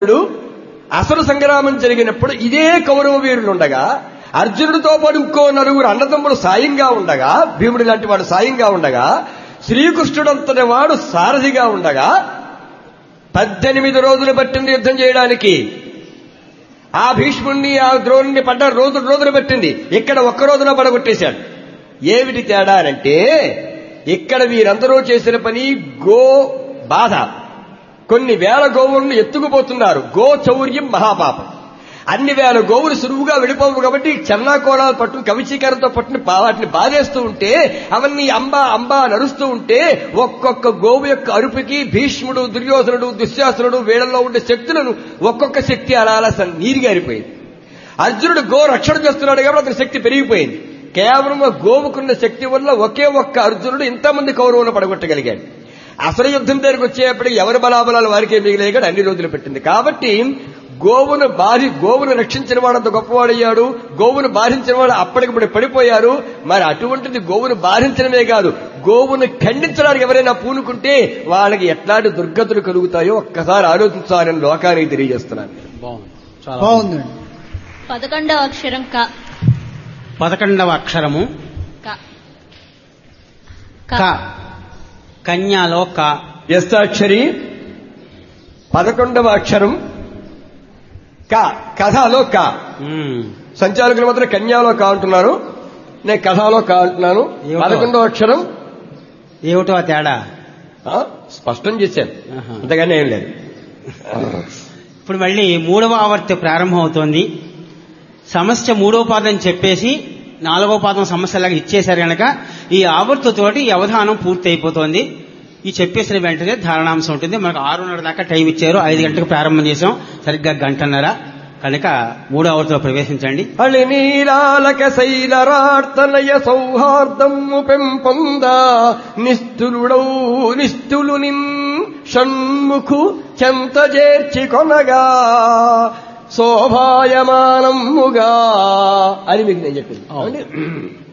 ఇప్పుడు అసలు సంగ్రామం జరిగినప్పుడు ఇదే కౌరవ వీరులు ఉండగా అర్జునుడితో పాటు ఇంకో నలుగురు అన్నదమ్ములు సాయంగా ఉండగా భీముడి లాంటి వాడు సాయంగా ఉండగా శ్రీకృష్ణుడంతటి వాడు సారథిగా ఉండగా పద్దెనిమిది రోజులు పట్టింది యుద్ధం చేయడానికి ఆ భీష్ముణ్ణి ఆ ద్రోణుని పడ్డ రోజు రోజులు పట్టింది ఇక్కడ ఒక్క రోజున పడగొట్టేశాడు ఏమిటి తేడా అంటే ఇక్కడ వీరందరూ చేసిన పని గో బాధ కొన్ని వేల గోవులను ఎత్తుకుపోతున్నారు గో చౌర్యం మహాపాపం అన్ని వేల గోవులు సులువుగా వెళ్ళిపోవు కాబట్టి చన్నాకోళాలు పట్టుకుని కవిచీకరంతో పట్టుకుని వాటిని బాధేస్తూ ఉంటే అవన్నీ అంబా అంబా నరుస్తూ ఉంటే ఒక్కొక్క గోవు యొక్క అరుపుకి భీష్ముడు దుర్యోధనుడు దుశ్శాసనుడు వీళ్ళల్లో ఉండే శక్తులను ఒక్కొక్క శక్తి అలా అలా సన్- నీరుగారిపోయింది అర్జునుడు గో రక్షణ చేస్తున్నాడు కాబట్టి అతని శక్తి పెరిగిపోయింది కేవలం ఆ గోవుకున్న శక్తి వల్ల ఒకే ఒక్క అర్జునుడు ఇంతమంది కౌరవులను పడగొట్టగలిగాడు అసలు యుద్ధం దగ్గరికి వచ్చేప్పటికి ఎవరి బలాబలాలు వారికే మిగిలేయగాడు అన్ని రోజులు పెట్టింది కాబట్టి గోవును బారి గోవును రక్షించిన వాడంత గొప్పవాడయ్యాడు గోవును బాధించిన వాడు అప్పటికప్పుడు పడిపోయారు మరి అటువంటిది గోవును బాధించడమే కాదు గోవును ఖండించడానికి ఎవరైనా పూనుకుంటే వాళ్ళకి ఎట్లాంటి దుర్గతులు కలుగుతాయో ఒక్కసారి ఆలోచించాలని లోకానికి తెలియజేస్తున్నాను బాగుంది చాలా బాగుందండి పదకొండవ అక్షరం క పదకొండవ అక్షరము క క కన్యాలో క వ్యస్తాక్షరి పదకొండవ అక్షరం క కథలో క మ్మ్. సంచాలకులు మాత్రం కన్యాలో కా అంటున్నారు నేను కథలో కా అంటున్నాను ఏమిటో? పదకొండవ అక్షరం ఏమిటో ఆ తేడా ఆ, స్పష్టం చేశాను ఆహా. అంతగానే ఏం లేదు ఇప్పుడు మళ్ళీ మూడవ ఆవర్తి ప్రారంభం అవుతోంది సమస్య మూడో పాదం చెప్పేసి నాలుగో పాదం సమస్యలాగా ఇచ్చేశారు కనుక ఈ ఆవర్తితోటి ఈ అవధానం పూర్తి అయిపోతోంది ఈ చెప్పేసిన వెంటనే ధారణాంశం ఉంటుంది మనకు ఆరున్నర దాకా టైం ఇచ్చారు ఐదు గంటలకు ప్రారంభం చేసాం సరిగ్గా గంటన్నర కనుక మూడో ఆవర్తిలో ప్రవేశించండి అళి నీలాలక శైలరార్తనయ సౌహార్దము పెంపొంద నిస్తులుడౌ నిస్తులు నిన్ షణ్ముఖు చెంత చేర్చి కొనగా శోభాయమానముగా అని మీకు నేను చెప్పింది అవును. ఏమండి?